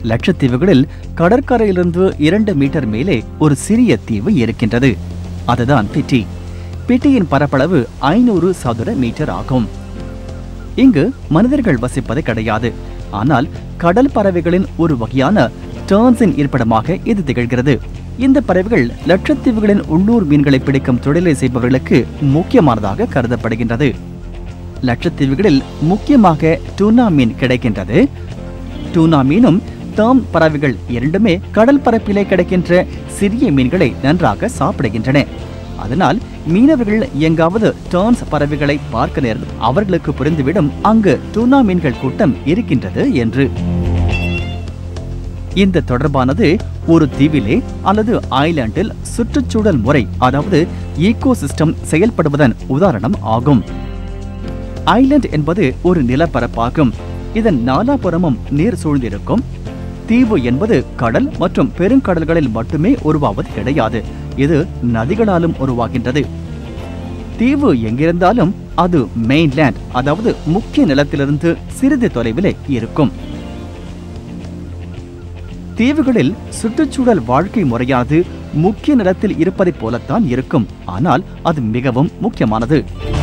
லட்சத்தீவுகளில் கடற்கரையிலிருந்து இரண்டு மீட்டர் மேலே ஒரு சிறிய தீவு இருக்கின்றது அதுதான் பிட்டி பிட்டியின் பரப்பளவு ஐநூறு சதுர மீட்டர் ஆகும் இங்கு மனிதர்கள் வசிப்பது கிடையாது ஆனால் கடல் பறவைகளின் ஒரு வகையான டர்ன்ஸின் இருப்பிடமாக இது திகழ்கிறது இந்த பறவைகள் லட்சத்தீவுகளின் உள்ளூர் மீன்களை பிடிக்கும் தொழிலை செய்பவர்களுக்கு முக்கியமானதாக கருதப்படுகின்றது லட்சத்தீவுகளில் முக்கியமாக டூனா மீன் கிடைக்கின்றது டூனா மீனும் தாம் பறவைகள் இரண்டுமே கடல் பரப்பிலே கிடைக்கின்ற சிறிய மீன்களை நன்றாக சாப்பிடுகின்றன அதனால் மீனவர்கள் எங்காவது டர்ன்ஸ் பறவைகளை பார்க்க நேர்ந்து அவர்களுக்கு புரிந்துவிடும் அங்கு டூனா மீன்கள் கூட்டம் இருக்கின்றது என்று இந்த தொடர்பானது ஒரு தீவிலே அல்லது ஐலாண்டில் சுற்றுச்சூழல் முறை அதாவது ஈகோ சிஸ்டம் செயல்படுவதன் உதாரணம் ஆகும் ஐலண்ட் என்பது ஒரு நிலப்பரப்பாகும் இதன் நாலாபுறமும் நீர் சூழ்ந்திருக்கும் தீவு என்பது கடல் மற்றும் பெருங்கடல்களில் மட்டுமே உருவாவது கிடையாது இது நதிகளாலும் உருவாகின்றது தீவு எங்கிருந்தாலும் அது மெயின்லேண்ட் அதாவது முக்கிய நிலத்திலிருந்து சிறிது தொலைவிலே இருக்கும் தீவுகளில் சுற்றுச்சூழல் வாழ்க்கை முறையானது முக்கிய நிலத்தில் இருப்பதைப் போலத்தான் இருக்கும் ஆனால் அது மிகவும் முக்கியமானது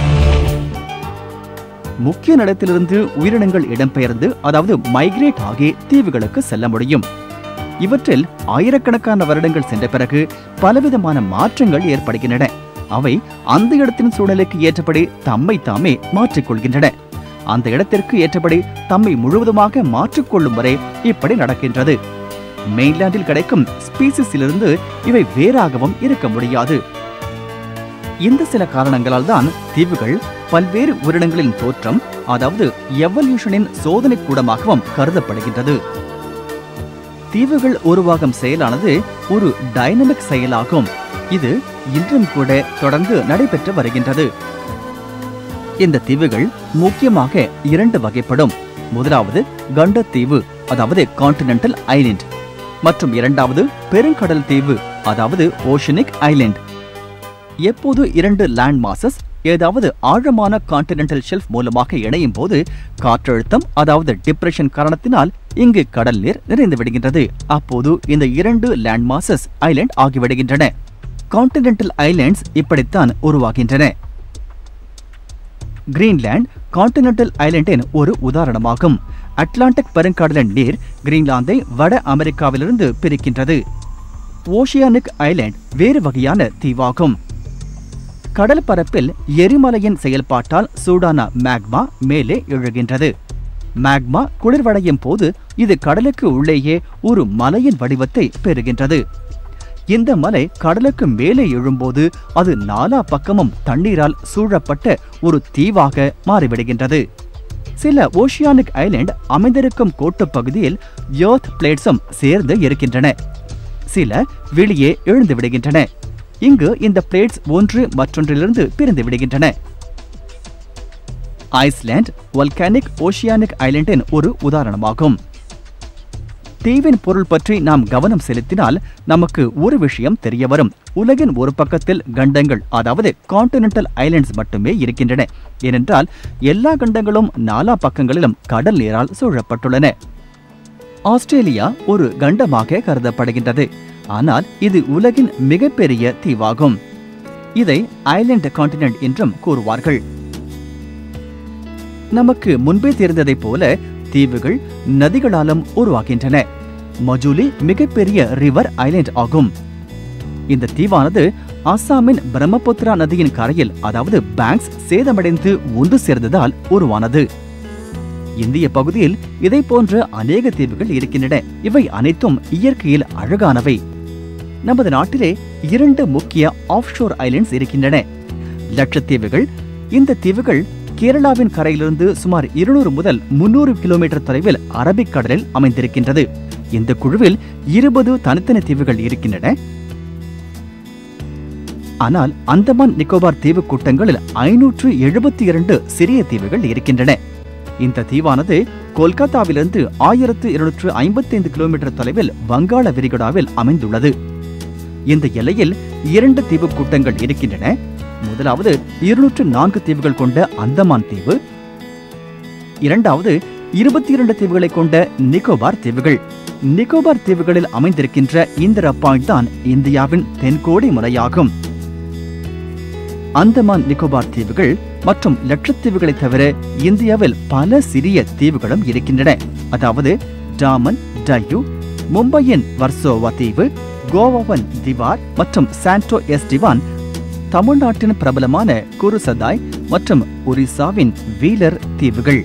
முக்கிய நிலத்திலிருந்து உயிரினங்கள் இடம்பெயர்ந்து அதாவது மைக்ரேட் ஆகி தீவுகளுக்கு செல்ல முடியும் இவற்றில் ஆயிரக்கணக்கான வருடங்கள் சென்ற பிறகு பலவிதமான மாற்றங்கள் ஏற்படுகின்றன அவை அந்த இடத்தின் சூழ்நிலைக்கு ஏற்றபடி தம்மை தாமே மாற்றிக்கொள்கின்றன அந்த இடத்திற்கு ஏற்றபடி தம்மை முழுவதுமாக மாற்றிக்கொள்ளும் வரை இப்படி நடக்கின்றது மெயின்லாண்டில் கிடைக்கும் ஸ்பீசிஸிலிருந்து இவை வேறாகவும் இருக்க முடியாது இந்த சில காரணங்களால் தான் தீவுகள் பல்வேறு உயிரினங்களின் தோற்றம் அதாவது எவல்யூஷனின் சோதனை கூடமாகவும் கருதப்படுகின்றது தீவுகள் உருவாகும் செயலானது ஒரு டைனமிக் செயலாகும் இது இன்றும் கூட தொடர்ந்து நடைபெற்று வருகின்றது இந்த தீவுகள் முக்கியமாக இரண்டு வகைப்படும் முதலாவது கண்டத்தீவு அதாவது கான்டினென்டல் ஐலண்ட் மற்றும் இரண்டாவது பெருங்கடல் தீவு அதாவது ஓஷனிக் ஐலண்ட் எப்போது இரண்டு லேண்ட் மாசஸ் ஏதாவது ஆழமான கான்டினென்டல் ஷெல்ஃப் மூலமாக இணையும் போது காற்றழுத்தம் அதாவது டிப்ரெஷன் காரணத்தினால் இங்கு கடல் நீர் நிறைந்து விடுகின்றது அப்போது இந்த இரண்டு லேண்ட் மாசஸ் ஐலண்ட் ஆகிவிடுகின்றன கான்டினென்டல் ஐலண்ட்ஸ் இப்படித்தான் உருவாகின்றன கிரீன்லாந்து கான்டினென்டல் ஐலண்டின் ஒரு உதாரணமாகும் அட்லாண்டிக் பெருங்கடலின் நீர் கிரீன்லாந்தை வட அமெரிக்காவிலிருந்து பிரிக்கின்றது ஓஷியானிக் ஐலண்ட் வேறு வகையான தீவாகும் கடல் பரப்பில் எரிமலையின் செயல்பாட்டால் சூடான மேக்மா மேலே எழுகின்றது மேக்மா குளிர்வடையும் போது இது கடலுக்கு உள்ளேயே ஒரு மலையின் வடிவத்தை பெறுகின்றது இந்த மலை கடலுக்கு மேலே எழும்போது அது நாலா பக்கமும் தண்ணீரால் சூழப்பட்ட ஒரு தீவாக மாறிவிடுகின்றது சில ஓஷியானிக் ஐலண்ட் அமைந்திருக்கும் கோட்டுப் பகுதியில் எர்த் பிளேட்ஸும் சேர்ந்து இருக்கின்றன சில வெளியே எழுந்து விடுகின்றன இங்கு இந்த பிளேட்ஸ் ஒன்று மற்றொன்றிலிருந்து பிரிந்து விடுகின்றன ஐஸ்லாந்து வல்கானிக் ஓஷியானிக் ஐலண்டின் ஒரு உதாரணமாகும் தீவின் பொருள் பற்றி நாம் கவனம் செலுத்தினால் நமக்கு ஒரு விஷயம் தெரிய வரும் உலகின் ஒரு பக்கத்தில் கண்டங்கள் அதாவது கான்டினென்டல் ஐலண்ட்ஸ் மட்டுமே இருக்கின்றன ஏனென்றால் எல்லா கண்டங்களும் நாலா பக்கங்களிலும் கடல் நீரால் சூழப்பட்டுள்ளன ஆஸ்திரேலியா ஒரு கண்டமாக கருதப்படுகின்றது ஆனால் இது உலகின் மிகப்பெரிய தீவாகும் இதை ஐலண்ட் கான்டினென்ட் என்றும் கூறுவார்கள் நமக்கு முன்பே தெரிந்ததைப் போல தீவுகள் நதிகளாலும் உருவாகின்றன மஜூலி மிகப்பெரிய ரிவர் ஐலண்ட் ஆகும் இந்த தீவானது அஸ்ஸாமின் பிரம்மபுத்திரா நதியின் கரையில் அதாவது பேங்க்ஸ் சேதமடைந்து ஒன்று சேர்ந்ததால் உருவானது இந்திய பகுதியில் இதை போன்ற அநேக தீவுகள் இருக்கின்றன இவை அனைத்தும் இயற்கையில் அழகானவை நமது நாட்டிலே இரண்டு முக்கிய ஆஃப்ஷோர் ஐலண்ட்ஸ் இருக்கின்றன லட்சத்தீவுகள் இந்த தீவுகள் கேரளாவின் கரையிலிருந்து சுமார் இருநூறு முதல் முன்னூறு கிலோமீட்டர் தொலைவில் அரபிக்கடலில் அமைந்திருக்கின்றது இந்த குழுவில் இருபது தனித்தனி தீவுகள் இருக்கின்றன ஆனால் அந்தமான் நிக்கோபார் தீவு கூட்டங்களில் ஐநூற்று எழுபத்தி இரண்டு சிறிய தீவுகள் இருக்கின்றன இந்த தீவானது கொல்கத்தாவிலிருந்து ஆயிரத்து இருநூற்று ஐம்பத்தைந்து கிலோமீட்டர் தொலைவில் வங்காள விரிகுடாவில் அமைந்துள்ளது இந்த எல்லையில் இரண்டு தீவு கூட்டங்கள் இருக்கின்றன முதலாவது இருநூற்று நான்கு தீவுகள் கொண்ட அந்தமான் தீவு இரண்டாவது இருபத்தி இரண்டு தீவுகளை கொண்ட நிக்கோபார் தீவுகள் நிக்கோபார் தீவுகளில் அமைந்திருக்கின்ற இந்திரா பாயிண்ட் தான் இந்தியாவின் தென்கோடி முனையாகும் அந்தமான் நிக்கோபார் தீவுகள் மற்றும் லட்சத்தீவுகளை தவிர இந்தியாவில் பல சிறிய தீவுகளும் இருக்கின்றன அதாவது டாமன் டயு மும்பையின் வர்சோவா தீவு கோவாவன் திவார் மற்றும் சாண்டோ எஸ் டிவான் தமிழ்நாட்டின் பிரபலமான குருசதாய் மற்றும் ஒரிசாவின் வீலர் தீவுகள்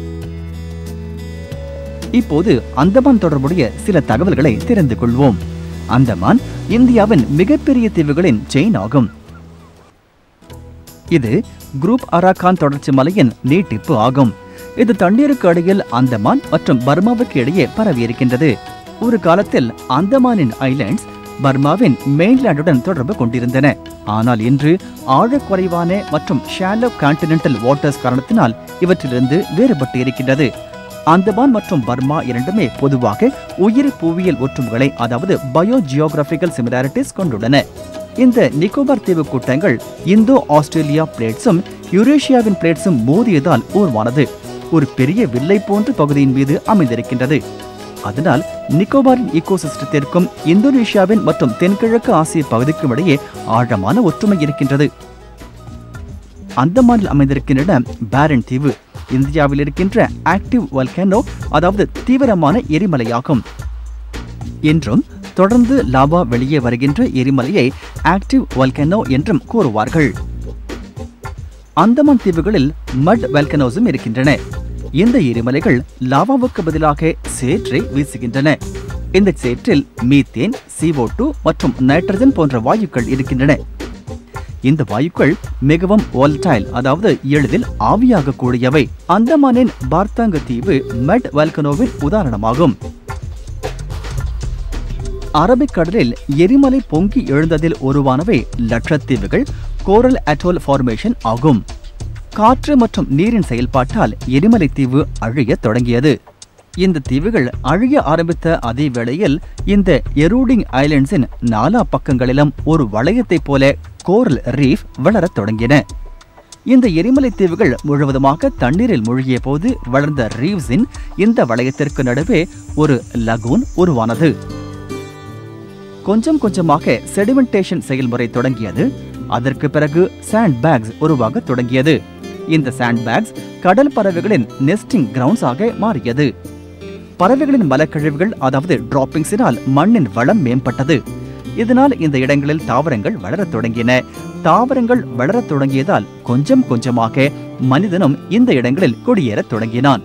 இப்போது அந்தமான் தொடர்புடைய சில தகவல்களை தெரிந்து கொள்வோம் அந்தமான் இந்தியாவின் மிகப்பெரிய தீவுகளின் செயின் ஆகும் இது குரூப் அராக்கான் தொடர்ச்சி மலையின் நீட்டிப்பு ஆகும் இது தண்ணீருக்கு அடியில் அந்தமான் மற்றும் பர்மாவுக்கு இடையே பரவியிருக்கின்றது ஒரு காலத்தில் அந்தமானின் ஐலாண்ட்ஸ் பர்மாவின் மெயின்லாண்டுடன் தொடர்பு கொண்டிருந்தன ஆனால் இன்று ஆழக்குறைவான மற்றும் ஷாலோ கான்டினென்டல் வாட்டர்ஸ் காரணத்தினால் இவற்றிலிருந்து வேறுபட்டு இருக்கின்றது அந்தமான் மற்றும் பர்மா இரண்டுமே பொதுவாக உயிர் புவியியல் ஒற்றுமைகளை அதாவது பயோ ஜியோகிராபிக்கல் சிமிலாரிட்டிஸ் கொண்டுள்ளன இந்த நிக்கோபார் தீவு கூட்டங்கள் இந்தோ ஆஸ்திரேலியா பிளேட்ஸும் யுரேஷியாவின் பிளேட்ஸும் மோதியதால் உருவானது ஒரு பெரிய வில்லை போன்ற பகுதியின் மீது அமைந்திருக்கின்றது அதனால் நிக்கோபாரின் ஈகோசிஸ்டத்திற்கும் இந்தோனேஷியாவின் மற்றும் தென்கிழக்கு ஆசிய பகுதிக்கும் இடையே ஆழமான ஒற்றுமை இருக்கின்றது அந்தமானில் அமைந்திருக்கின்றன பேரன் தீவு இந்தியாவில் இருக்கின்ற ஆக்டிவ் வல்கேனோ அதாவது தீவிரமான எரிமலையாகும் என்றும் தொடர்ந்து லாவா வெளியே வருகின்ற எரிமலையை ஆக்டிவ் வல்கனோ என்றும் கூறுவார்கள் அந்தமான் தீவுகளில் மட் வல்கனோஸும் இருக்கின்றன இந்த எரிமலைகள் லாவாவுக்கு பதிலாக சேற்றை வீசுகின்றன இந்த சேற்றில் மீத்தேன் CO2 மற்றும் நைட்ரஜன் போன்ற வாயுக்கள் இருக்கின்றன இந்த வாயுக்கள் மிகவும் volatile அதாவது எளிதில் ஆவியாகக்கூடியவை அந்தமானின் பார்த்தாங்க தீவு மெட் வல்கனோவின் உதாரணமாகும் அரபிக்கடலில் எரிமலை பொங்கி எழுந்ததில் உருவானவை லட்சத்தீவுகள் கோரல் அட்டோல் ஃபார்மேஷன் ஆகும் காற்று மற்றும் நீரின் செயல்பாட்டால் எரிமலை தீவு அழியத் தொடங்கியது இந்த தீவுகள் அழிய ஆரம்பித்த அதே வேளையில் இந்த எரூடிங் ஐலண்ட்ஸின் நாலா பக்கங்களிலும் ஒரு வளையத்தைப் போல கோரல் ரீஃப் வளரத் தொடங்கின இந்த எரிமலை தீவுகள் முழுவதுமாக தண்ணீரில் மூழ்கிய போது வளர்ந்த ரீவ்ஸின் இந்த வளையத்திற்கு நடுவே ஒரு லகூன் உருவானது கொஞ்சம் கொஞ்சமாக செடிமெண்டேஷன் செயல்முறை தொடங்கியது அதற்கு பிறகு சாண்ட் பேக்ஸ் உருவாக தொடங்கியது இந்த சாண்ட் பேக்ஸ் கடல் பறவைகளின் நெஸ்டிங் கிரவுண்ட்ஸ் ஆக மாறியது பறவைகளின் மலக்கழிவுகள் அதாவது டிராப்பிங்ஸினால் மண்ணின் வளம் மேம்பட்டது இதனால் இந்த இடங்களில் தாவரங்கள் வளரத் தொடங்கின தாவரங்கள் வளரத் தொடங்கியதால் கொஞ்சம் கொஞ்சமாக மனிதனும் இந்த இடங்களில் குடியேறத் தொடங்கினான்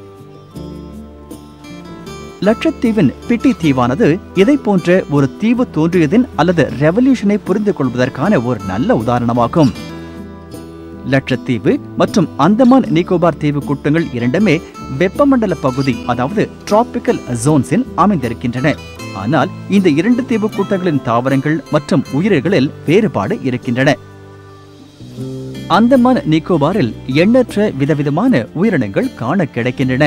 லட்சத்தீவின் பிட்டி தீவானது இதை போன்ற ஒரு தீவு தோன்றியதின் அல்லது ரெவல்யூஷனை புரிந்து கொள்வதற்கான ஒரு நல்ல உதாரணமாகும் லட்சத்தீவு மற்றும் அந்தமான் நிக்கோபார் தீவு கூட்டங்கள் இரண்டுமே வெப்பமண்டல பகுதி அதாவது டிராபிக்கல் ஜோன்ஸில் அமைந்திருக்கின்றன ஆனால் இந்த இரண்டு தீவு கூட்டங்களின் தாவரங்கள் மற்றும் உயிரிகளில் வேறுபாடு இருக்கின்றன அந்தமான் நிக்கோபாரில் எண்ணற்ற விதவிதமான உயிரினங்கள் காண கிடைக்கின்றன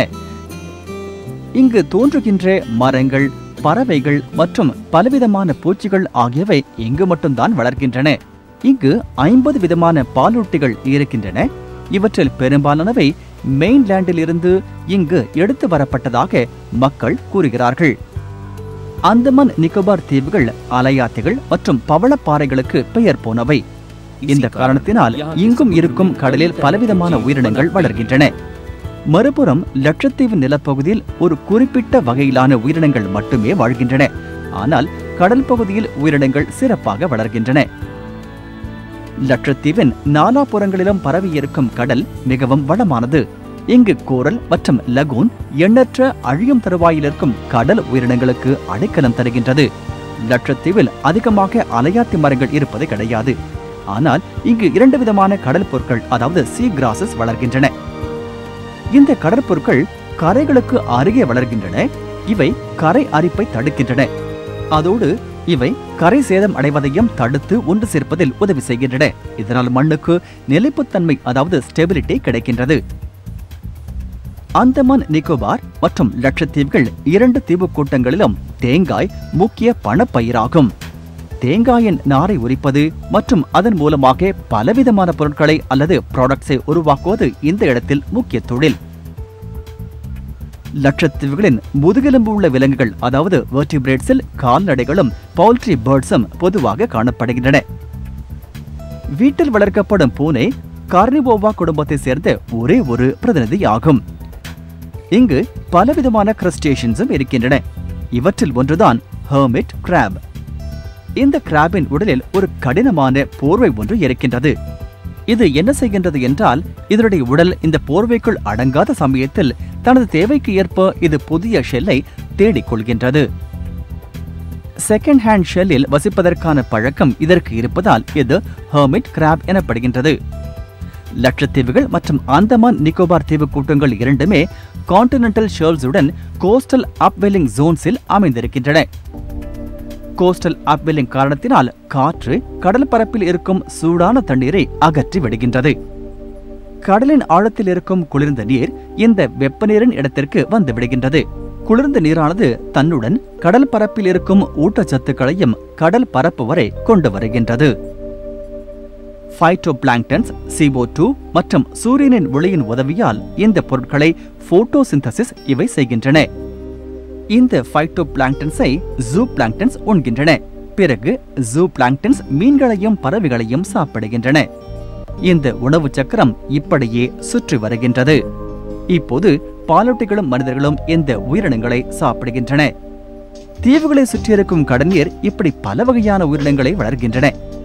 இங்கு தோன்றுகின்ற மரங்கள் பறவைகள் மற்றும் பலவிதமான பூச்சிகள் ஆகியவை இங்கு மட்டும்தான் வளர்கின்றன இங்கு ஐம்பது விதமான பாலூட்டிகள் இருக்கின்றன இவற்றில் பெரும்பாலானவை மெயின்லேண்டில் இருந்து இங்கு எடுத்து வரப்பட்டதாக மக்கள் கூறுகிறார்கள் அந்தமான் நிக்கோபார் தீவுகள் அலையாத்திகள் மற்றும் பவளப்பாறைகளுக்கு பெயர் போனவை இந்த காரணத்தினால் இங்கும் இருக்கும் கடலில் பலவிதமான உயிரினங்கள் வளர்கின்றன மறுபுறம் லட்சத்தீவு நிலப்பகுதியில் ஒரு குறிப்பிட்ட வகையிலான உயிரினங்கள் மட்டுமே வாழ்கின்றன ஆனால் கடல் பகுதியில் உயிரினங்கள் சிறப்பாக வளர்கின்றன லட்சத்தீவின் நாலாபுறங்களிலும் பரவியிருக்கும் கடல் மிகவும் வளமானது இங்கு கோரல் மற்றும் லகூன் எண்ணற்ற அழியும் தருவாயில் இருக்கும் கடல் உயிரினங்களுக்கு அடைக்கலம் தருகின்றது லட்சத்தீவில் அதிகமாக அலையாத்தி மரங்கள் இருப்பது கிடையாது ஆனால் இங்கு இரண்டு விதமான கடல் பொருட்கள் அதாவது சீ கிராசஸ் வளர்கின்றன இந்த கடற்பொருட்கள் கரைகளுக்கு அருகே வளர்கின்றன இவை கரை அரிப்பை தடுக்கின்றன அதோடு இவை கரை சேதம் அடைவதையும் தடுத்து ஒன்று சேர்ப்பதில் உதவி செய்கின்றன இதனால் மண்ணுக்கு நிலைப்புத்தன்மை அதாவது ஸ்டெபிலிட்டி கிடைக்கின்றது அந்தமான் நிக்கோபார் மற்றும் லட்சத்தீவுகள் இரண்டு தீவு கூட்டங்களிலும் தேங்காய் முக்கிய பணப்பயிராகும் தேங்காயின் நாரை உரிப்பது மற்றும் அதன் மூலமாக பலவிதமான பொருட்களை அல்லது ப்ராடக்ட்ஸை உருவாக்குவது இந்த இடத்தில் முக்கிய தொழில் லட்சத்தீவுகளின் முதுகெலும்பு உள்ள விலங்குகள் அதாவது வெர்டிபிரேட்ஸில் கால்நடைகளும் பவுல்ட்ரி பேர்ட்ஸும் பொதுவாக காணப்படுகின்றன வீட்டில் வளர்க்கப்படும் பூனை கார்னிவோவா குடும்பத்தை சேர்ந்த ஒரே ஒரு பிரதிநிதி ஆகும் இங்கு பலவிதமான கிரஸ்டேஷன்ஸும் இருக்கின்றன இவற்றில் ஒன்றுதான் ஹெர்மிட் கிராப் இந்த கிராபின் உடலில் ஒரு கடினமான போர்வை ஒன்று இருக்கின்றது இது என்ன செய்கின்றது என்றால் இதனுடைய உடல் இந்த போர்வைக்குள் அடங்காத சமயத்தில் தனது தேவைக்கு ஏற்ப இது புதிய ஷெல்லை தேடிக் கொள்கின்றது செகண்ட் ஹேண்ட் ஷெல்லில் வசிப்பதற்கான பழக்கம் இதற்கு இருப்பதால் இது ஹெர்மிட் கிராப் எனப்படுகின்றது லட்சத்தீவுகள் மற்றும் அந்தமான் நிக்கோபார் தீவு கூட்டங்கள் இரண்டுமே கான்டினென்டல் ஷேல்ஸுடன் கோஸ்டல் அப்வெல்லிங் ஜோன்ஸில் அமைந்திருக்கின்றன கோஸ்டல் அப்வெல்லிங் காரணத்தினால் காற்று கடல் பரப்பில் இருக்கும் சூடான தண்ணீரை அகற்றி விடுகின்றது கடலின் ஆழத்தில் இருக்கும் குளிர்ந்த நீர் இந்த வெப்பநீரின் இடத்திற்கு வந்து விடுகின்றது குளிர்ந்த நீரானது தன்னுடன் கடல் பரப்பில் இருக்கும் ஊட்டச்சத்துக்களையும் கடல் பரப்பு வரை கொண்டு வருகின்றது ஃபைட்டோபிளாங்டன்ஸ் சிஓ டூ மற்றும் சூரியனின் ஒளியின் உதவியால் இந்த பொருட்களை போட்டோசிந்தசிஸ் இவை செய்கின்றன இந்த ஃபைட்டோபிளாங்டன்ஸை ஜூ பிளாங்டன்ஸ் உண்கின்றன பிறகு ஜூ பிளாங்டன்ஸ் மீன்களையும் பறவைகளையும் சாப்பிடுகின்றன இந்த உணவு சக்கரம் இப்படியே சுற்றி வருகின்றது இப்போது பாலூட்டிகளும் மனிதர்களும் இந்த உயிரினங்களை சாப்பிடுகின்றன தீவுகளை சுற்றியிருக்கும் கடல்நீர் இப்படி பல வகையான உயிரினங்களை வளர்கின்றன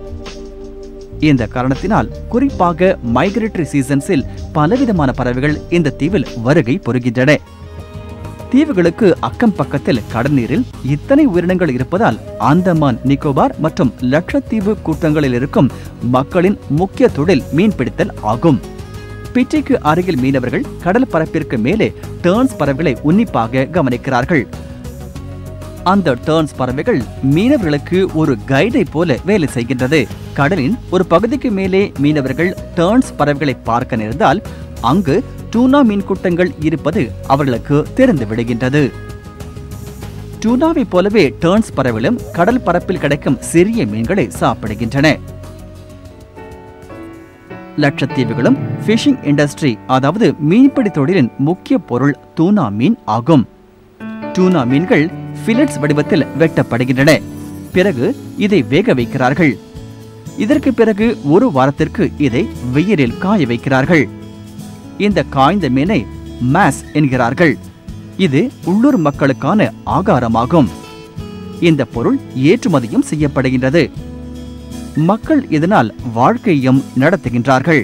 இந்த காரணத்தினால் குறிப்பாக மைக்ரேட்டரி சீசன்ஸில் பலவிதமான பறவைகள் இந்த தீவில் வருகை புரிகின்றன தீவுகளுக்கு அக்கம் பக்கத்தில் கடல்நீரில் இத்தனை உயிரினங்கள் இருப்பதால் அந்தமான் நிக்கோபார் மற்றும் லட்சத்தீவு கூட்டங்களில் இருக்கும் மக்களின் முக்கிய தொழில் மீன்பிடித்தல் ஆகும் பிச்சைக்கு அருகில் மீனவர்கள் கடல் பரப்பிற்கு மேலே டேர்ன்ஸ் பறவைகளை உன்னிப்பாக கவனிக்கிறார்கள் அந்த டேர்ன்ஸ் பறவைகள் மீனவர்களுக்கு ஒரு கைடை போல வேலை செய்கின்றது கடலின் ஒரு பகுதிக்கு மேலே மீனவர்கள் டேர்ன்ஸ் பறவைகளை பார்க்க நேர்ந்தால் அங்கு டூனா மீன் கூட்டங்கள் இருப்பது அவர்களுக்கு தெரிந்து விடுகின்றது டூனாவைப் போலவே டேர்ன்ஸ் பறவைகளும் கடல் பரப்பில் கிடைக்கும் சிறிய மீன்களை சாப்பிடுகின்றன லட்சத்தீவுகளும் ஃபிஷிங் இண்டஸ்ட்ரி அதாவது மீன்பிடி தொழிலின் முக்கிய பொருள் டூனா மீன் ஆகும் டூனா மீன்கள் ஃபிலட்ஸ் வடிவத்தில் வெட்டப்படுகின்றன பிறகு இதை வேக வைக்கிறார்கள் இதற்கு பிறகு ஒரு வாரத்திற்கு இதை வெயிலில் காய வைக்கிறார்கள் இந்த காய்ந்த மீனை மாஸ் என்கிறார்கள் இது உள்ளூர் மக்களுக்கான ஆகாரமாகும் இந்த பொருள் ஏற்றுமதியும் செய்யப்படுகின்றது மக்கள் இதனால் வாழ்க்கையும் நடத்துகின்றார்கள்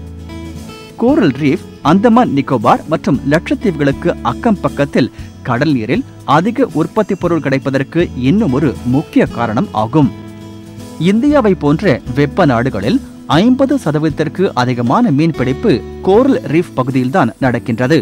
கோரல் ரீஃப் அந்தமான் நிக்கோபார் மற்றும் லட்சத்தீவுகளுக்கு அக்கம் பக்கத்தில் கடல் நீரில் அதிக உற்பத்தி பொருள் கிடைப்பதற்கு இன்னும் ஒரு முக்கிய காரணம் ஆகும் இந்தியாவை போன்ற வெப்ப நாடுகளில் ஐம்பது சதவீதத்திற்கு அதிகமான மீன்பிடிப்பு கோரல் ரீஃப் பகுதியில்தான் நடக்கின்றது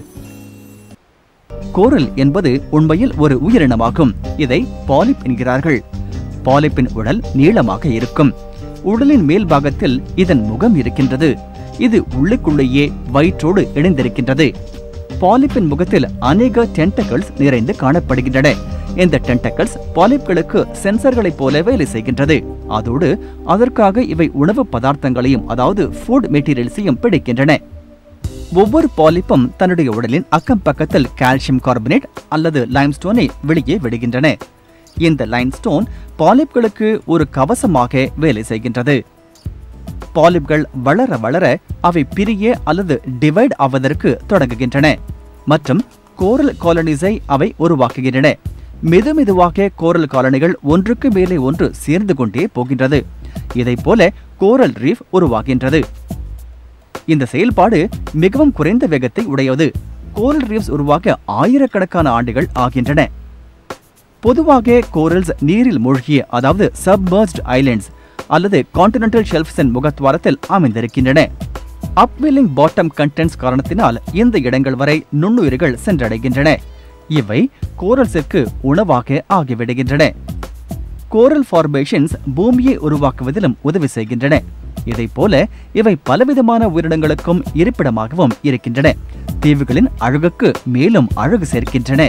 கோரல் என்பது உண்மையில் ஒரு உயிரினமாகும் இதை பாலிப் என்கிறார்கள் பாலிப்பின் உடல் நீளமாக இருக்கும் உடலின் மேல் பாகத்தில் இதன் முகம் இருக்கின்றது இது உள்ளுக்குள்ளேயே வயிற்றோடு இணைந்திருக்கின்றது பாலிப்பின் முகத்தில் அநேக டென்டக்கிள்ஸ் நிறைந்து காணப்படுகின்றன இந்த டென்டக்கிள்ஸ் பாலிப்களுக்கு சென்சர்களைப் போல வேலை செய்கின்றது அதோடு அதற்காக இவை உணவு பதார்த்தங்களையும் அதாவது ஃபுட் மெட்டீரியல்ஸையும் பிடிக்கின்றன ஒவ்வொரு பாலிப்பும் தன்னுடைய உடலின் அக்கம் பக்கத்தில் கால்சியம் கார்பனேட் அல்லது லைம்ஸ்டோனை வெளியே விடுகின்றன இந்த லைம்ஸ்டோன் பாலிப்களுக்கு ஒரு கவசமாக வேலை செய்கின்றது பாலிப்கள் வளர வளர அவை பிரிய அல்லது டிவைட் ஆவதற்கு தொடங்குகின்றன மற்றும் கோரல் காலனிஸை அவை உருவாக்குகின்றன மெது மெதுவாக கோரல் காலனிகள் ஒன்றுக்கு மேலே ஒன்று சேர்ந்து கொண்டே போகின்றது இதைப் போல கோரல் ரீஃப் உருவாகின்றது இந்த செயல்பாடு மிகவும் குறைந்த வேகத்தை உடையது கோரல் ரீஃப்ஸ் உருவாக ஆயிரக்கணக்கான ஆண்டுகள் ஆகின்றன பொதுவாக கோரல்ஸ் நீரில் மூழ்கிய அதாவது சப்மர்ஜ்ட் ஐலண்ட்ஸ் அல்லது கான்டினென்டல் ஷெல்ஃப்ஸின் முகத்வாரத்தில் அமைந்திருக்கின்றன அப்வெல்லிங் பாட்டம் கண்டென்ட்ஸ் காரணத்தினால் இந்த இடங்கள் வரை நுண்ணுயிர்கள் சென்றடைகின்றன இவை கோரல்ஸிற்கு உணவாக ஆகிவிடுகின்றன கோரல் ஃபார்மேஷன்ஸ் பூமியை உருவாக்குவதிலும் உதவி செய்கின்றன இதைப் போல இவை பலவிதமான உயிரினங்களுக்கும் இருப்பிடமாகவும் இருக்கின்றன தீவுகளின் அழகுக்கு மேலும் அழகு சேர்க்கின்றன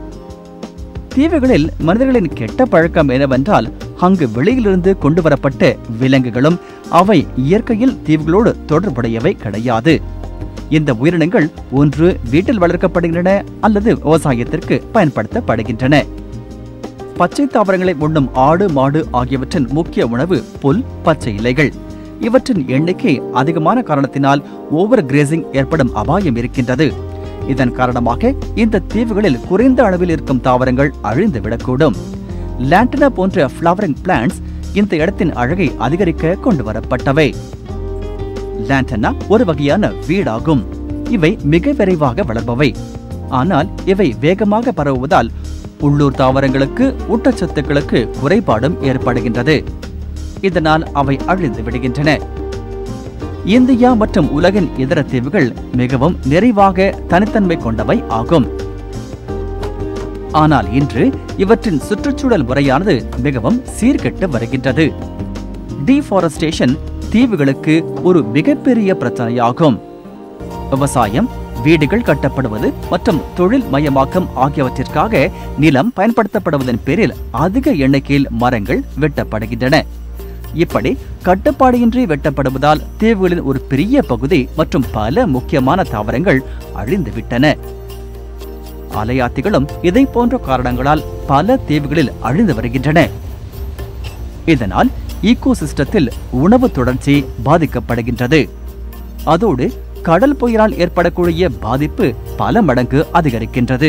தீவுகளில் மனிதர்களின் கெட்ட பழக்கம் என்னவென்றால் அங்கு வெளியிலிருந்து கொண்டு வரப்பட்ட விலங்குகளும் அவை இயற்கையில் தீவுகளோடு தொடர்புடையவை கிடையாது இந்த உயிரினங்கள் ஒன்று வீட்டில் வளர்க்கப்படுகின்றன அல்லது விவசாயத்திற்கு பயன்படுத்தப்படுகின்றன பச்சை தாவரங்களை உண்ணும் ஆடு மாடு ஆகியவற்றின் முக்கிய உணவு புல் பச்சை இலைகள் இவற்றின் எண்ணிக்கை அதிகமான காரணத்தினால் ஓவர் கிரேசிங் ஏற்படும் அபாயம் இருக்கின்றது இதன் காரணமாக இந்த தீவுகளில் குறைந்த அளவில் இருக்கும் தாவரங்கள் அழிந்து விடக்கூடும் லாண்டனா போன்ற ஃப்ளவரிங் பிளான்ட்ஸ் இந்த இடத்தின் அழகை அதிகரிக்க கொண்டு வரப்பட்டவை லாண்டனா ஒரு வகையான வீடாகும் இவை மிக விரைவாக வளர்பவை ஆனால் இவை வேகமாக பரவுவதால் உள்ளூர் தாவரங்களுக்கு ஊட்டச்சத்துக்களுக்கு குறைபாடும் ஏற்படுகின்றது இதனால் அவை அழிந்து விடுகின்றன இந்தியா மற்றும் உலகின் இதர தீவுகள் மிகவும் நிறைவாக தனித்தன்மை கொண்டவை ஆகும் ஆனால் இன்று இவற்றின் சுற்றுச்சூழல் முறையானது மிகவும் சீர்கெட்டு வருகின்றது டீஃபாரஸ்டேஷன் தீவுகளுக்கு ஒரு மிகப்பெரிய பிரச்சனையாகும் விவசாயம் வீடுகள் கட்டப்படுவது மற்றும் தொழில் மயமாக்கம் ஆகியவற்றிற்காக நிலம் பயன்படுத்தப்படுவதன் பேரில் அதிக எண்ணிக்கையில் மரங்கள் வெட்டப்படுகின்றன இப்படி கட்டுப்பாடின்றி வெட்டப்படுவதால் தீவுகளின் ஒரு பெரிய பகுதி மற்றும் பல முக்கியமான தாவரங்கள் அழிந்துவிட்டன அலையாத்திகளும் இதை போன்ற காரணங்களால் பல தீவுகளில் அழிந்து வருகின்றன இதனால் ஈகோசிஸ்டத்தில் உணவு தொடர்ச்சி பாதிக்கப்படுகின்றது அதோடு கடல் புயலால் ஏற்படக்கூடிய பாதிப்பு பல மடங்கு அதிகரிக்கின்றது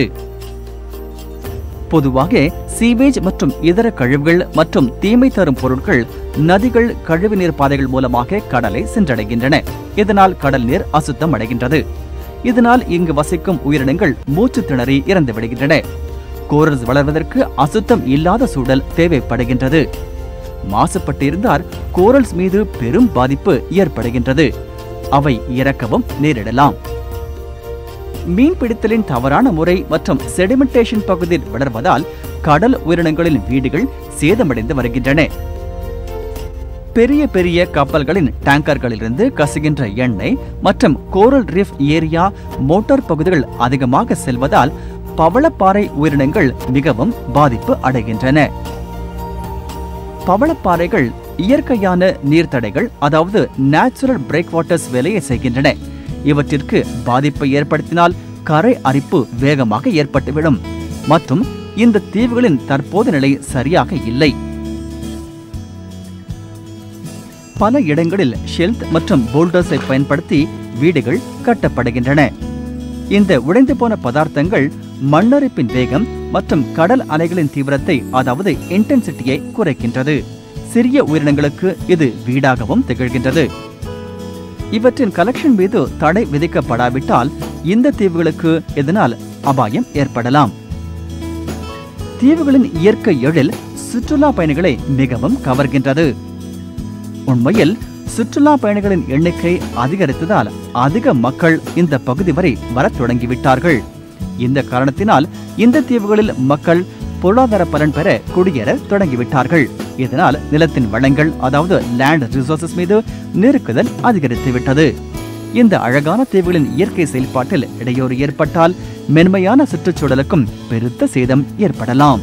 பொதுவாக சீவேஜ் மற்றும் இதர கழிவுகள் மற்றும் தீமை தரும் பொருட்கள் நதிகள் கழிவுநீர் பாதைகள் மூலமாக கடலை சென்றடைகின்றன இதனால் கடல் நீர் அசுத்தம் அடைகின்றது இதனால் இங்கு வசிக்கும் உயிரினங்கள் மூச்சு திணறி இறந்து விடுகின்றன கோரல்ஸ் வளர்வதற்கு அசுத்தம் இல்லாத சூழல் தேவைப்படுகின்றது மாசுபட்டிருந்தால் கோரல்ஸ் மீது பெரும் பாதிப்பு ஏற்படுகின்றது அவை இறக்கவும் நேரிடலாம் மீன்பிடித்தலின் தவறான முறை மற்றும் செடிமெண்டேஷன் பகுதியில் வளர்வதால் கடல் உயிரினங்களின் வீடுகள் சேதமடைந்து வருகின்றன பெரிய பெரிய கப்பல்களின் டேங்கர்களிலிருந்து கசுகின்ற எண்ணெய் மற்றும் கோரல் ரீஃப் ஏரியா மோட்டார் பகுதிகள் அதிகமாக செல்வதால் பவளப்பாறை உயிரினங்கள் மிகவும் பாதிப்பு அடைகின்றன பவளப்பாறைகள் இயற்கையான நீர்த்தடைகள் அதாவது நேச்சுரல் பிரேக் வாட்டர்ஸ் வேலையை செய்கின்றன இவற்றிற்கு பாதிப்பை ஏற்படுத்தினால் கரை அரிப்பு வேகமாக ஏற்பட்டுவிடும் மற்றும் இந்த தீவுகளின் தற்போது நிலை சரியாக இல்லை பல இடங்களில் ஷெல்த் மற்றும் போல்டர்ஸை பயன்படுத்தி வீடுகள் கட்டப்படுகின்றன இந்த உடைந்து போன பதார்த்தங்கள் மண்ணரிப்பின் வேகம் மற்றும் கடல் அலைகளின் தீவிரத்தை அதாவது இன்டென்சிட்டியை குறைக்கின்றது சிறிய உயிரினங்களுக்கு இது வீடாகவும் திகழ்கின்றது இவற்றின் கலெக்ஷன் மீது தடை விதிக்கப்படாவிட்டால் இந்த தீவுகளுக்கு இதனால் அபாயம் ஏற்படலாம் தீவுகளின் இயற்கை எழில் சுற்றுலா பயணிகளை மிகவும் கவர்கின்றது உண்மையில் சுற்றுலா பயணிகளின் எண்ணிக்கை அதிகரித்ததால் அதிக மக்கள் இந்த பகுதி வரை வரத் தொடங்கிவிட்டார்கள் இந்த காரணத்தினால் இந்த தீவுகளில் மக்கள் பொருளாதார பலன் பெற குடியேற தொடங்கிவிட்டார்கள் இதனால் நிலத்தின் வளங்கள் அதாவது லேண்ட் ரிசோர்சஸ் மீது நெருக்குதல் அதிகரித்துவிட்டது இந்த அழகான தீவுகளின் இயற்கை செயல்பாட்டில் இடையூறு ஏற்பட்டால் மென்மையான சுற்றுச்சூழலுக்கும் பெருத்த சேதம் ஏற்படலாம்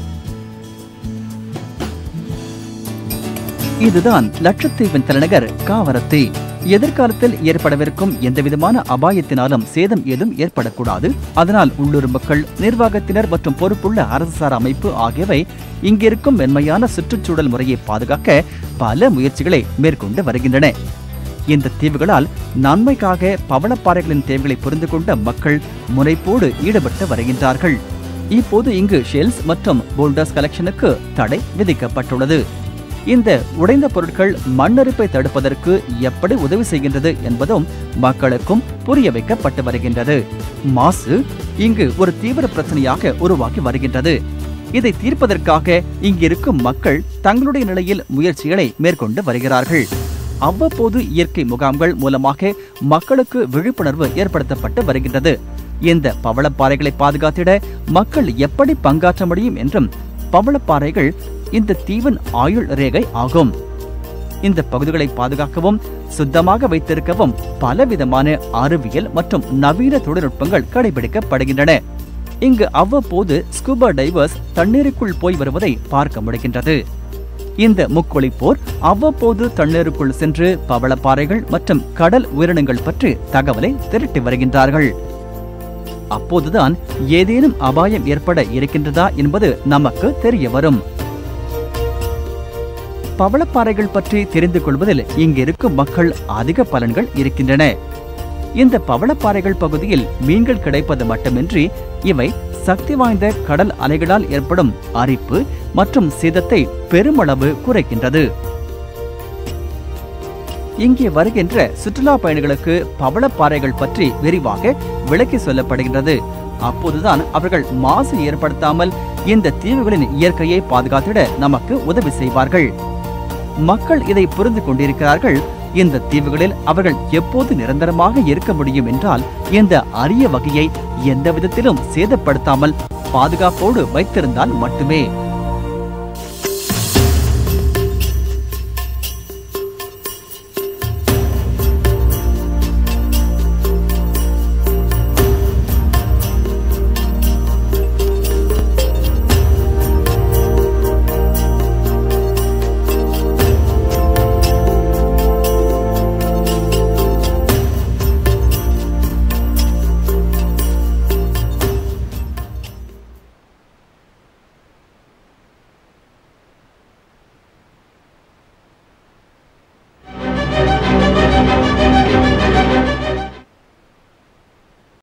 இதுதான் லட்சத்தீவின் தலைநகர் காவரத்தி எதிர்காலத்தில் ஏற்படவிருக்கும் எந்தவிதமான அபாயத்தினாலும் சேதம் ஏதும் ஏற்படக்கூடாது அதனால் உள்ளூர் மக்கள் நிர்வாகத்தினர் மற்றும் பொறுப்புள்ள அரசு சார் அமைப்பு ஆகியவை இங்கிருக்கும் மென்மையான சுற்றுச்சூழல் முறையை பாதுகாக்க பல முயற்சிகளை மேற்கொண்டு வருகின்றன இந்த தீவுகளால் நன்மைக்காக பவளப்பாறைகளின் தேவைகளை புரிந்து கொண்ட மக்கள் முனைப்போடு ஈடுபட்டு வருகின்றார்கள் இப்போது இங்கு ஷெல்ஸ் மற்றும் போல்டர்ஸ் கலெக்ஷனுக்கு தடை விதிக்கப்பட்டுள்ளது இந்த உடைந்த பொருட்கள் மண்ணரிப்பை தடுப்பதற்கு எப்படி உதவி செய்கின்றது என்பதும் மக்களுக்கும் புரிய வைக்கப்பட்டு வருகின்றது மாசு இங்கு ஒரு தீவிர பிரச்சனையாக உருவாகி வருகின்றது இதை தீர்ப்பதற்காக இங்கிருக்கும் மக்கள் தங்களுடைய நிலையில் முயற்சிகளை மேற்கொண்டு வருகிறார்கள் அவ்வப்போது இயற்கை முகாம்கள் மூலமாக மக்களுக்கு விழிப்புணர்வு ஏற்படுத்தப்பட்டு வருகின்றது இந்த பவளப்பாறைகளை பாதுகாத்திட மக்கள் எப்படி பங்காற்ற முடியும் என்றும் பவளப்பாறைகள் இந்த தீவின் ஆயுள் ரேகை ஆகும் இந்த பகுதிகளை பாதுகாக்கவும் சுத்தமாக வைத்திருக்கவும் பலவிதமான அறிவியல் மற்றும் நவீன தொழில்நுட்பங்கள் கடைபிடிக்கப்படுகின்றன இங்கு அவ்வப்போது ஸ்கூபா டைவர்ஸ் தண்ணீருக்குள் போய் வருவதை பார்க்க முடிகின்றது இந்த முக்கொழிப்போர் அவ்வப்போது தண்ணீருக்குள் சென்று பவளப்பாறைகள் மற்றும் கடல் உயிரினங்கள் பற்றி தகவலை திரட்டி வருகின்றார்கள் அப்போதுதான் ஏதேனும் அபாயம் ஏற்பட இருக்கின்றதா என்பது நமக்கு தெரிய வரும் பவளப்பாறைகள் பற்றி தெரிந்து கொள்வதில் இங்கிருக்கும் மக்கள் அதிக பலன்கள் இருக்கின்றன இந்த பவளப்பாறைகள் பகுதியில் மீன்கள் கிடைப்பது மட்டுமின்றி இவை சக்தி வாய்ந்த கடல் அலைகளால் ஏற்படும் அரிப்பு மற்றும் சேதத்தை பெருமளவு குறைக்கின்றது இங்கே வருகின்ற சுற்றுலா பயணிகளுக்கு பவளப்பாறைகள் பற்றி விரிவாக விளக்கி சொல்லப்படுகின்றது அப்போதுதான் அவர்கள் மாசு ஏற்படுத்தாமல் இந்த தீவுகளின் இயற்கையை பாதுகாத்திட நமக்கு உதவி செய்வார்கள் மக்கள் இதை புரிந்து கொண்டிருக்கிறார்கள் இந்த தீவுகளில் அவர்கள் எப்போது நிரந்தரமாக இருக்க முடியும் என்றால் இந்த அரிய வகையை எந்த விதத்திலும் சேதப்படுத்தாமல் பாதுகாப்போடு வைத்திருந்தால் மட்டுமே